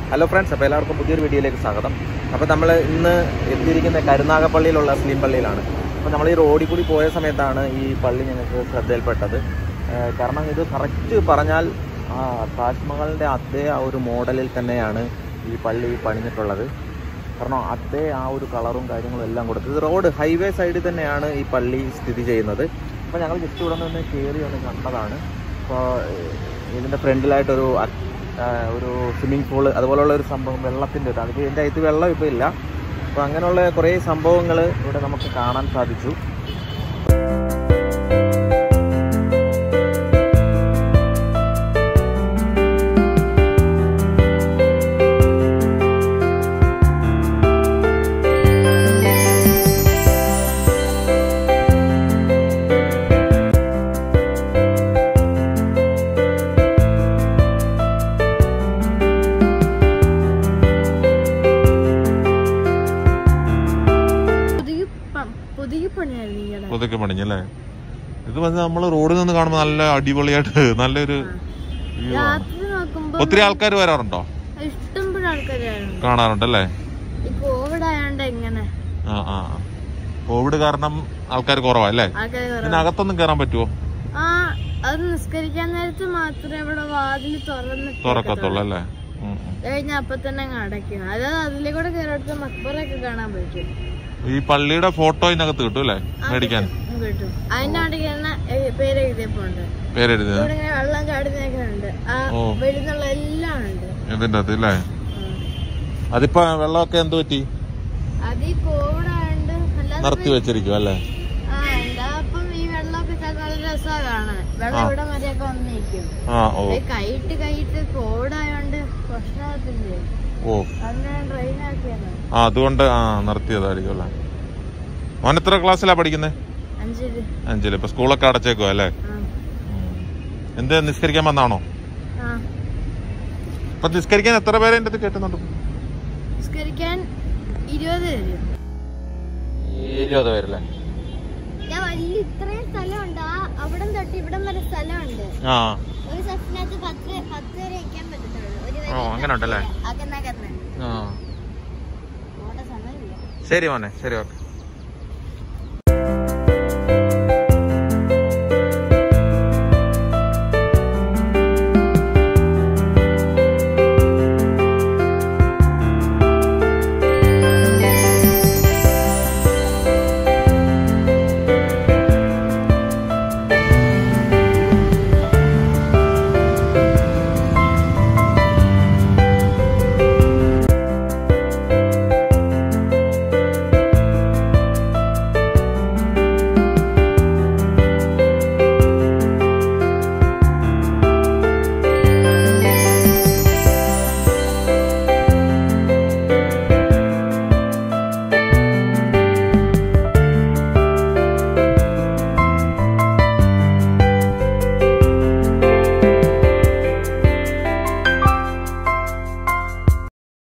Hello friends അപ്പോൾ എല്ലാവർക്കും പുതിയൊരു വീഡിയോയിലേക്ക് സ്വാഗതം അപ്പോൾ നമ്മൾ ഇന്ന് എത്തിയിരിക്കുന്ന കരുനാഗപ്പള്ളിയിലുള്ള സ്ലീം പള്ളിയിലാണ് അപ്പോൾ നമ്മൾ ഈ റോഡിൽ കൂടി പോയ സമയത്താണ് ഈ പള്ളി ഞങ്ങൾക്ക് ശ്രദ്ധയിൽപ്പെട്ടത് ഏഹ് കാരണം ഇത് കറക്റ്റ് പറഞ്ഞാൽ ആ താജ്മഹലിൻ്റെ അതേ ആ ഒരു മോഡലിൽ തന്നെയാണ് ഈ പള്ളി പണിഞ്ഞിട്ടുള്ളത് കാരണം അതേ ആ ഒരു കളറും കാര്യങ്ങളും എല്ലാം കൊടുത്തത് ഇത് റോഡ് ഹൈവേ സൈഡിൽ തന്നെയാണ് ഈ പള്ളി സ്ഥിതി ചെയ്യുന്നത് അപ്പോൾ ഞങ്ങൾ ജസ്റ്റ് ഇവിടെ നിന്ന് കയറി ഒന്ന് കണ്ടതാണ് അപ്പോൾ ഇതിൻ്റെ ഫ്രണ്ടിലായിട്ടൊരു അ- ആ, ഒരു സ്വിമ്മിംഗ് പൂള് അതുപോലുള്ള ഒരു സംഭവം വെള്ളത്തിൻ്റെ ഒരു അതിപ്പോൾ ഇതിൻ്റെ അകത്ത് വെള്ളം ഇപ്പോൾ ഇല്ല അപ്പോൾ അങ്ങനെയുള്ള കുറേ സംഭവങ്ങൾ ഇവിടെ നമുക്ക് കാണാൻ സാധിച്ചു പുതിയ പ- പുതിയ പണിയായിരുന്നു ഈയിടെ പുതുക്കി പണിഞ്ഞല്ലേ ഇത് വന്ന് നമ്മൾ റോഡിൽ നിന്ന് കാണുമ്പോൾ നല്ല അടിപൊളിയായിട്ട് നല്ലൊരു view ആണ്. രാത്രി നോക്കുമ്പോ ഒത്തിരി ആൾക്കാർ വരാറുണ്ടോ ഇഷ്ടം പോലെ ആൾക്കാരായിരുന്നു കാണാറുണ്ടല്ലേ ഈ കോവിഡ് ആയോണ്ട് എങ്ങനെ ആ ആ ആ. കോവിഡ് കാരണം ആൾക്കാർ കുറവല്ലേ ആൾക്കാർ ഇതിനകത്തൊന്നും കയറാൻ പറ്റുമോ ആ അത് നിസ്കരിക്കാൻ നേരത്ത് മാത്രമേ ഇവിടെ വാതിൽ തുറന്ന് തുറക്കത്തുള്ളൂ അല്ലേ ഉം, ഉം. കഴിഞ്ഞ അപ്പൊ തന്നെ അങ്ങ് അടയ്ക്കും അതായത് അതിലെ കൂടെ കയറിടത്ത് മക്ബറൊക്കെ കാണാൻ പറ്റും ഈ പള്ളിയുടെ ഫോട്ടോ ഇതിനകത്ത് കിട്ടും അല്ലേ ആ, മേടിക്കാൻ കിട്ടും, കിട്ടും അതിന്റെ അടയ്ക്ക് തന്നെ ഏ, പേര് എഴുതിയപ്പോണ്ട് പേരെഴുതി ഇവിടെ ഇങ്ങനെ വെള്ളം ചാടുന്നൊക്കെ ഉണ്ട് ആ ഓ. വെളിന്നുള്ള എല്ലാം ഉണ്ട് ഇതിന്റെ അകത്ത് അല്ലേ അതിപ്പോ വെള്ളമൊക്കെ എന്ത് പറ്റി അത് ഈ കോവിഡ് ആയോണ്ട് അല്ലാതെ നിർത്തി വെച്ചിരിക്കും അല്ലേ ആ അപ്പം ഈ വെള്ളമൊക്കെ ചിലപ്പോൾ നല്ല രസമാണ് കാണാൻ വെള്ളം ഇവിടെ മതിയൊക്കെ വന്നിരിക്കും ആ ഓ കൈയിട്ട് കൈയിട്ട് കോവിഡായോണ്ട് പ്രശ്നത്തില്ലേ ഓ അങ്ങനെ ട്രെയിൻ ആക്കിയത് ആ അതുകൊണ്ട് ആ നിർത്തിയതായിരിക്കും അല്ലേ മോൻ എത്ര ക്ലാസ്സിലാ പഠിക്കുന്നത് അഞ്ചില് അഞ്ചില് ഇപ്പൊ സ്കൂളൊക്കെ അടച്ചേക്കുവാ അല്ലേ ആ ഉം. എന്ത് നിസ്കരിക്കാൻ വന്നാണോ ആ ഇപ്പൊ നിസ്കരിക്കാൻ എത്ര പേരെ എന്റെ അടുത്ത് കേട്ടുന്നുണ്ട് നിസ്കരിക്കാൻ ഇരുപത് പേര് ഇരുപത് പേരല്ലേ ഞാൻ വലിയ ഇത്രയും സ്ഥലമുണ്ട് ആ അവിടം തൊട്ട് ഇവിടം വരെ സ്ഥലമുണ്ട് ആ ഒരു സെക്ഷനകത്ത് പത്ത് പത്ത് വരെ ഇരിക്കാൻ പറ്റത്തുള്ളൂ ഒരു ഓ അങ്ങനെ ഉണ്ടല്ലേ അകന്നകന്ന് ആ ഓടെ സമയമില്ല ശരി മോനെ ശരി ഓക്കെ